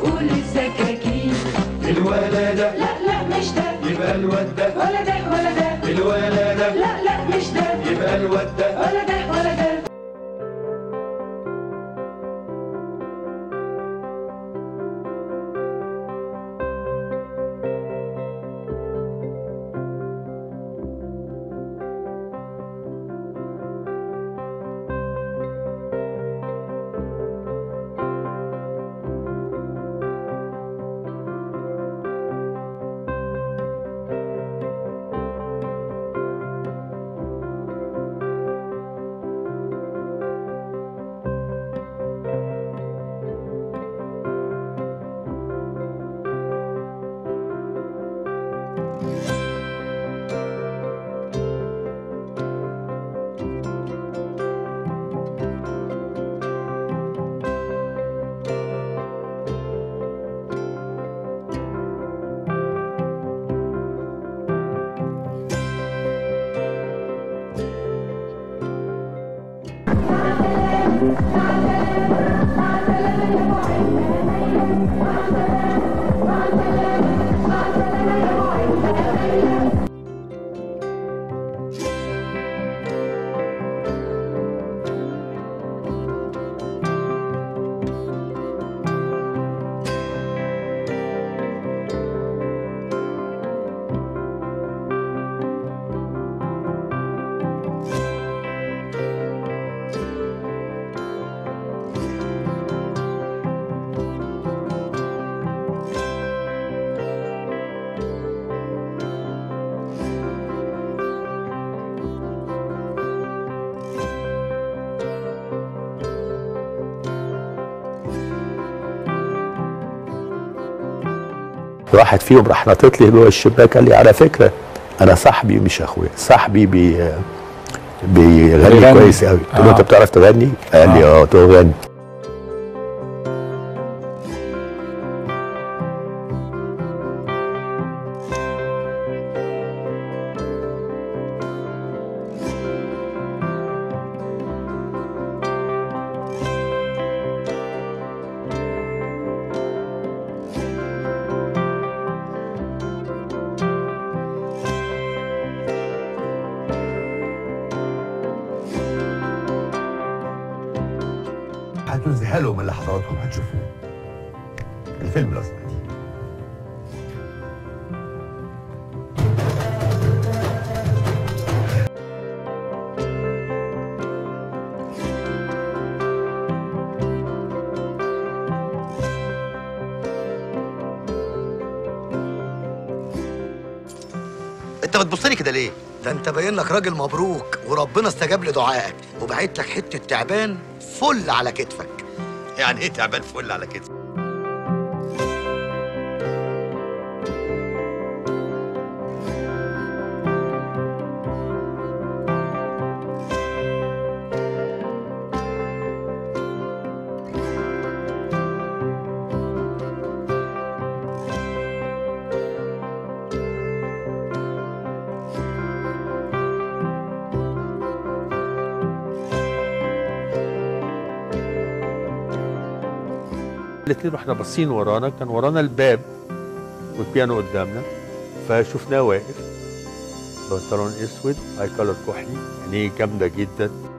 تقول السكاكين الولادة لا لا مش ده يبقى الواد ده ولا ده ولا ده الولادة لا لا مش ده يبقى الواد ده ولا ده ولا ده واحد فيهم راح ناطط لي جوه الشباك قال لي على فكره انا صاحبي مش اخويا صاحبي بي بيغني بيغني. كويس قوي قلت له آه. انت بتعرف تغني؟ قال لي اه قلت له غني هتذهلوا من اللي حضراتكم هتشوفوه الفيلم الأصلي انت بتبص لي كده ليه؟ ده انت باين لك راجل مبروك وربنا استجاب لدعائك وبعت لك حته تعبان فل على كتفك يعني ايه تعبان فل على كتفك؟ الاثنين واحنا باصين ورانا كان ورانا الباب والبيانو قدامنا فشفناه واقف بنطلون اسود اي كولر كحلي عينيه جامده جدا